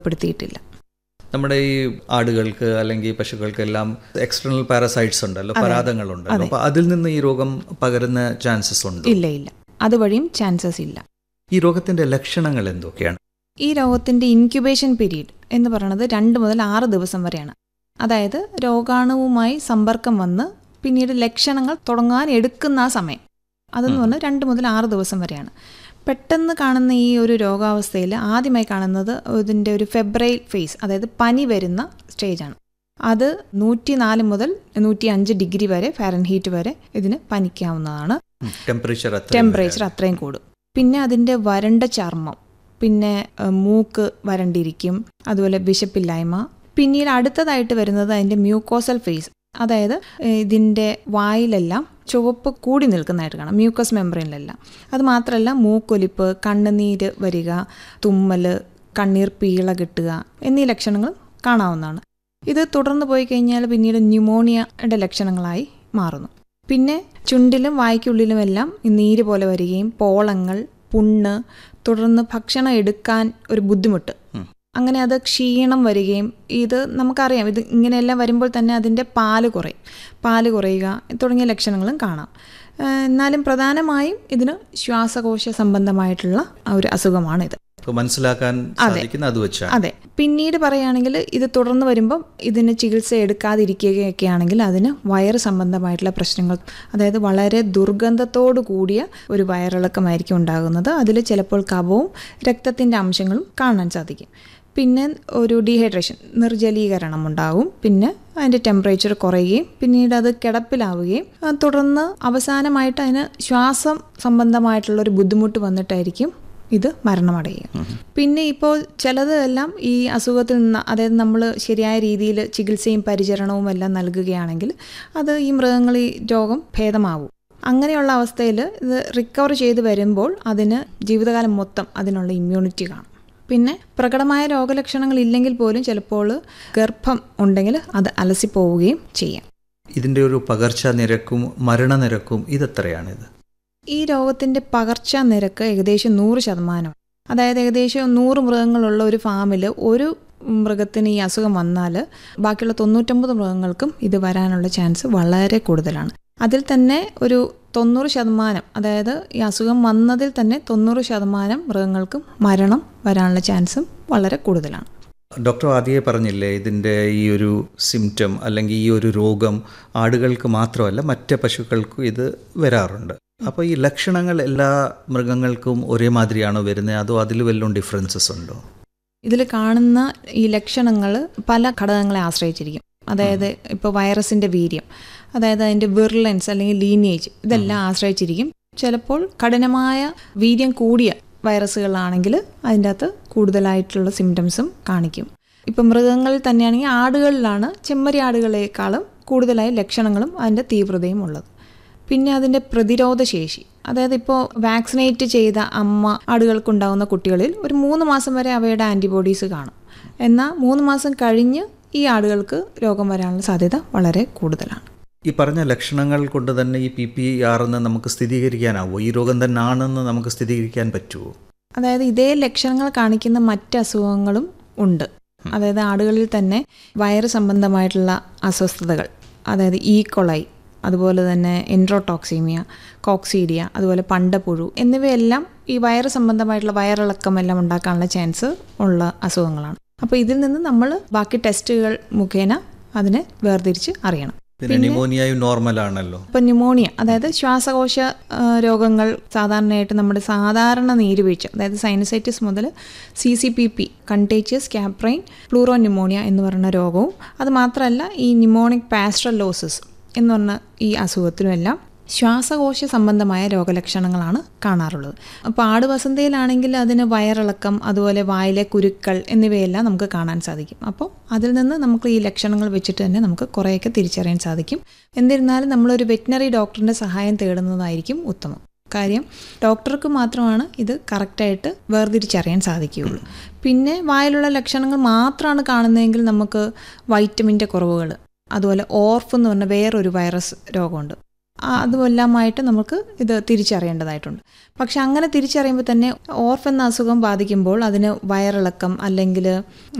പെടുത്തിയിട്ടില്ല നമ്മുടെ ഈ ആടുകൾക്ക് അല്ലെങ്കിൽ പശുക്കൾക്കെല്ലാം എക്സ്റ്റേണൽ പാരസൈറ്റ്സ് ഉണ്ടല്ലോ പരാതങ്ങളുണ്ടല്ലോ അപ്പൊ അതിൽ നിന്ന് ഈ രോഗം പകരുന്ന ചാൻസസ് ഉണ്ട് ഇല്ല ഇല്ല അതുവഴിയും ചാൻസസ് ഇല്ല ഈ രോഗത്തിന്റെ ലക്ഷണങ്ങൾ എന്തൊക്കെയാണ് ഈ രോഗത്തിൻ്റെ ഇൻക്യുബേഷൻ പീരീഡ് എന്ന് പറയുന്നത് രണ്ട് മുതൽ ആറ് ദിവസം വരെയാണ് അതായത് രോഗാണുവുമായി സമ്പർക്കം വന്ന് പിന്നീട് ലക്ഷണങ്ങൾ തുടങ്ങാൻ എടുക്കുന്ന ആ സമയം അതെന്ന് പറഞ്ഞാൽ രണ്ട് മുതൽ ആറ് ദിവസം വരെയാണ് പെട്ടെന്ന് കാണുന്ന ഈ ഒരു രോഗാവസ്ഥയിൽ ആദ്യമായി കാണുന്നത് ഇതിൻ്റെ ഒരു ഫെബ്രൈൽ ഫേസ് അതായത് പനി വരുന്ന സ്റ്റേജാണ് അത് നൂറ്റി നാല് മുതൽ നൂറ്റി അഞ്ച് ഡിഗ്രി വരെ ഫാരൻഹീറ്റ് വരെ ഇതിന് പനിക്കാവുന്നതാണ് ടെമ്പറേച്ചർ ടെമ്പറേച്ചർ അത്രയും കൂടും പിന്നെ അതിൻ്റെ വരണ്ട ചർമ്മം പിന്നെ ഏഹ്, മൂക്ക് വരണ്ടിരിക്കും അതുപോലെ വിശപ്പില്ലായ്മ പിന്നീട് അടുത്തതായിട്ട് വരുന്നത് അതിൻ്റെ മ്യൂക്കോസൽ ഫേസ് അതായത് ഏഹ്, ഇതിൻ്റെ വായിലെല്ലാം ചുവപ്പ് കൂടി നിൽക്കുന്നതായിട്ട് കാണാം മ്യൂക്കസ് മെമ്പറിനിലെല്ലാം അത് മാത്രമല്ല മൂക്കൊലിപ്പ് കണ്ണുനീര് വരിക തുമ്മൽ കണ്ണീർ പീള കിട്ടുക എന്നീ ലക്ഷണങ്ങൾ കാണാവുന്നതാണ് ഇത് തുടർന്ന് പോയി കഴിഞ്ഞാൽ പിന്നീട് ന്യൂമോണിയയുടെ ലക്ഷണങ്ങളായി മാറുന്നു പിന്നെ ചുണ്ടിലും വായ്ക്കുള്ളിലുമെല്ലാം ഈ നീര് പോലെ വരികയും പോളങ്ങൾ പുണ്ണ് തുടർന്ന് ഭക്ഷണം എടുക്കാൻ ഒരു ബുദ്ധിമുട്ട് അങ്ങനെ അത് ക്ഷീണം വരികയും ഇത് നമുക്കറിയാം ഇത് ഇങ്ങനെയെല്ലാം വരുമ്പോൾ തന്നെ അതിൻ്റെ പാല് കുറയും പാല് കുറയുക തുടങ്ങിയ ലക്ഷണങ്ങളും കാണാം ഏഹ് എന്നാലും പ്രധാനമായും ഇതിന് ശ്വാസകോശ സംബന്ധമായിട്ടുള്ള ആ ഒരു അസുഖമാണിത് മനസ്സിലാക്കാൻ സാധിക്കുന്ന അത് വെച്ചാണ് അതെ പിന്നീട് പറയുകയാണെങ്കിൽ ഇത് തുടർന്ന് വരുമ്പം ഇതിന് ചികിത്സ എടുക്കാതിരിക്കുകയൊക്കെ ആണെങ്കിൽ അതിന് വയറ് സംബന്ധമായിട്ടുള്ള പ്രശ്നങ്ങൾ അതായത് വളരെ ദുർഗന്ധത്തോടു കൂടിയ ഒരു വയറിളക്കമായിരിക്കും ഉണ്ടാകുന്നത് അതിൽ ചിലപ്പോൾ കഫവും രക്തത്തിൻ്റെ അംശങ്ങളും കാണാൻ സാധിക്കും പിന്നെ ഒരു ഡീഹൈഡ്രേഷൻ നിർജ്ജലീകരണം ഉണ്ടാവും പിന്നെ അതിൻ്റെ ടെമ്പറേച്ചർ കുറയുകയും പിന്നീട് അത് കിടപ്പിലാവുകയും ആ, തുടർന്ന് അവസാനമായിട്ട് അതിന് ശ്വാസം സംബന്ധമായിട്ടുള്ള ഒരു ബുദ്ധിമുട്ട് വന്നിട്ടായിരിക്കും ഇത് മരണമടയുക പിന്നെ ഇപ്പോൾ ചിലത് എല്ലാം ഈ അസുഖത്തിൽ നിന്ന് അതായത് നമ്മൾ ശരിയായ രീതിയിൽ ചികിത്സയും പരിചരണവും എല്ലാം നൽകുകയാണെങ്കിൽ അത് ഈ മൃഗങ്ങൾ ഈ രോഗം ഭേദമാവും അങ്ങനെയുള്ള അവസ്ഥയിൽ ഇത് റിക്കവർ ചെയ്ത് വരുമ്പോൾ അതിന് ജീവിതകാലം മൊത്തം അതിനുള്ള ഇമ്മ്യൂണിറ്റി കാണും പിന്നെ പ്രകടമായ രോഗലക്ഷണങ്ങൾ ഇല്ലെങ്കിൽ പോലും ചിലപ്പോൾ ഗർഭം ഉണ്ടെങ്കിൽ അത് അലസിപ്പോവുകയും ചെയ്യാം ഇതിന്റെ ഒരു പകർച്ച നിരക്കും മരണനിരക്കും ഇതെത്രയാണിത് ഈ രോഗത്തിൻ്റെ പകർച്ച നിരക്ക് ഏകദേശം നൂറ് ശതമാനം അതായത് ഏകദേശം നൂറ് മൃഗങ്ങളുള്ള ഒരു ഫാമിൽ ഒരു മൃഗത്തിന് ഈ അസുഖം വന്നാൽ ബാക്കിയുള്ള തൊണ്ണൂറ്റൊമ്പത് മൃഗങ്ങൾക്കും ഇത് വരാനുള്ള ചാൻസ് വളരെ കൂടുതലാണ് അതിൽ തന്നെ ഒരു തൊണ്ണൂറ് ശതമാനം അതായത് ഈ അസുഖം വന്നതിൽ തന്നെ തൊണ്ണൂറ് ശതമാനം മൃഗങ്ങൾക്കും മരണം വരാനുള്ള ചാൻസും വളരെ കൂടുതലാണ് ഡോക്ടർ ആദ്യമേ പറഞ്ഞില്ലേ ഇതിൻ്റെ ഈ ഒരു സിംറ്റം അല്ലെങ്കിൽ ഈ ഒരു രോഗം ആടുകൾക്ക് മാത്രമല്ല മറ്റ് പശുക്കൾക്കും ഇത് വരാറുണ്ട് അപ്പോൾ ഈ ലക്ഷണങ്ങൾ എല്ലാ മൃഗങ്ങൾക്കും ഒരേ മാതിരിയാണോ വരുന്നത് അതോ അതിൽ വല്ലതും ഡിഫറൻസസ് ഉണ്ടോ ഇതിൽ കാണുന്ന ഈ ലക്ഷണങ്ങൾ പല ഘടകങ്ങളെ ആശ്രയിച്ചിരിക്കും അതായത് ഇപ്പോൾ വൈറസിൻ്റെ വീര്യം അതായത് അതിൻ്റെ വിർലൻസ് അല്ലെങ്കിൽ ലീനേജ് ഇതെല്ലാം ആശ്രയിച്ചിരിക്കും ചിലപ്പോൾ കഠിനമായ വീര്യം കൂടിയ വൈറസുകളാണെങ്കിൽ അതിൻ്റെ അകത്ത് കൂടുതലായിട്ടുള്ള സിംറ്റംസും കാണിക്കും ഇപ്പം മൃഗങ്ങളിൽ തന്നെയാണെങ്കിൽ ആടുകളിലാണ് ചെമ്മരി ആടുകളെക്കാളും കൂടുതലായി ലക്ഷണങ്ങളും അതിൻ്റെ തീവ്രതയും ഉള്ളത് പിന്നെ അതിൻ്റെ പ്രതിരോധ ശേഷി അതായത് ഇപ്പോൾ വാക്സിനേറ്റ് ചെയ്ത അമ്മ ആടുകൾക്കുണ്ടാകുന്ന കുട്ടികളിൽ ഒരു മൂന്ന് മാസം വരെ അവയുടെ ആൻറ്റിബോഡീസ് കാണും എന്നാൽ മൂന്ന് മാസം കഴിഞ്ഞ് ഈ ആടുകൾക്ക് രോഗം വരാനുള്ള സാധ്യത വളരെ കൂടുതലാണ് ഈ പറഞ്ഞ ലക്ഷണങ്ങൾ കൊണ്ട് തന്നെ ഈ പി പി ആർ എന്ന് നമുക്ക് സ്ഥിരീകരിക്കാനാവോ ഈ രോഗം തന്നെ ആണെന്ന് നമുക്ക് സ്ഥിരീകരിക്കാൻ പറ്റുമോ അതായത് ഇതേ ലക്ഷണങ്ങൾ കാണിക്കുന്ന മറ്റ് അസുഖങ്ങളും ഉണ്ട് അതായത് ആടുകളിൽ തന്നെ വയറ് സംബന്ധമായിട്ടുള്ള അസ്വസ്ഥതകൾ അതായത് ഈ കൊളൈ അതുപോലെ തന്നെ എൻട്രോടോക്സീമിയ കോക്സീഡിയ അതുപോലെ പണ്ടപ്പുഴു എന്നിവയെല്ലാം ഈ വയറ് സംബന്ധമായിട്ടുള്ള വയറിളക്കം എല്ലാം ഉണ്ടാക്കാനുള്ള ചാൻസ് ഉള്ള അസുഖങ്ങളാണ് അപ്പോൾ ഇതിൽ നിന്ന് നമ്മൾ ബാക്കി ടെസ്റ്റുകൾ മുഖേന അതിനെ വേർതിരിച്ച് അറിയണം പിന്നെ ന്യൂമോണിയയും നോർമൽ ആണല്ലോ ഇപ്പം ന്യൂമോണിയ അതായത് ശ്വാസകോശ ആ, രോഗങ്ങൾ സാധാരണയായിട്ട് നമ്മുടെ സാധാരണ നീരുവീഴ്ച അതായത് സൈനസൈറ്റിസ് മുതൽ C C P P contagious caprine pleuro pneumonia എന്ന് പറയുന്ന രോഗവും അത് മാത്രമല്ല ഈ ന്യൂമോണിക് പാസ്ട്രലോസിസ് എന്ന് പറഞ്ഞ ഈ അസുഖത്തിനുമെല്ലാം ശ്വാസകോശ സംബന്ധമായ രോഗലക്ഷണങ്ങളാണ് കാണാറുള്ളത് അപ്പോൾ ആടുവസന്തയിലാണെങ്കിൽ അതിന് വയറിളക്കം അതുപോലെ വായിലെ കുരുക്കൾ എന്നിവയെല്ലാം നമുക്ക് കാണാൻ സാധിക്കും അപ്പോൾ അതിൽ നിന്ന് നമുക്ക് ഈ ലക്ഷണങ്ങൾ വെച്ചിട്ട് തന്നെ നമുക്ക് കുറേയൊക്കെ തിരിച്ചറിയാൻ സാധിക്കും എന്നിരുന്നാലും നമ്മളൊരു വെറ്റിനറി ഡോക്ടറിൻ്റെ സഹായം തേടുന്നതായിരിക്കും ഉത്തമം കാര്യം ഡോക്ടർക്ക് മാത്രമാണ് ഇത് കറക്റ്റായിട്ട് വേർതിരിച്ചറിയാൻ സാധിക്കുകയുള്ളൂ പിന്നെ വായിലുള്ള ലക്ഷണങ്ങൾ മാത്രമാണ് കാണുന്നതെങ്കിൽ നമുക്ക് വൈറ്റമിൻ്റെ കുറവുകൾ അതുപോലെ ഓർഫ് എന്ന് പറഞ്ഞ വേറൊരു വൈറസ് രോഗമുണ്ട് ആ, അതുമെല്ലാമായിട്ട് നമുക്ക് ഇത് തിരിച്ചറിയേണ്ടതായിട്ടുണ്ട് പക്ഷെ അങ്ങനെ തിരിച്ചറിയുമ്പോൾ തന്നെ ഓർഫ് എന്ന അസുഖം ബാധിക്കുമ്പോൾ അതിന് വയറിളക്കം അല്ലെങ്കിൽ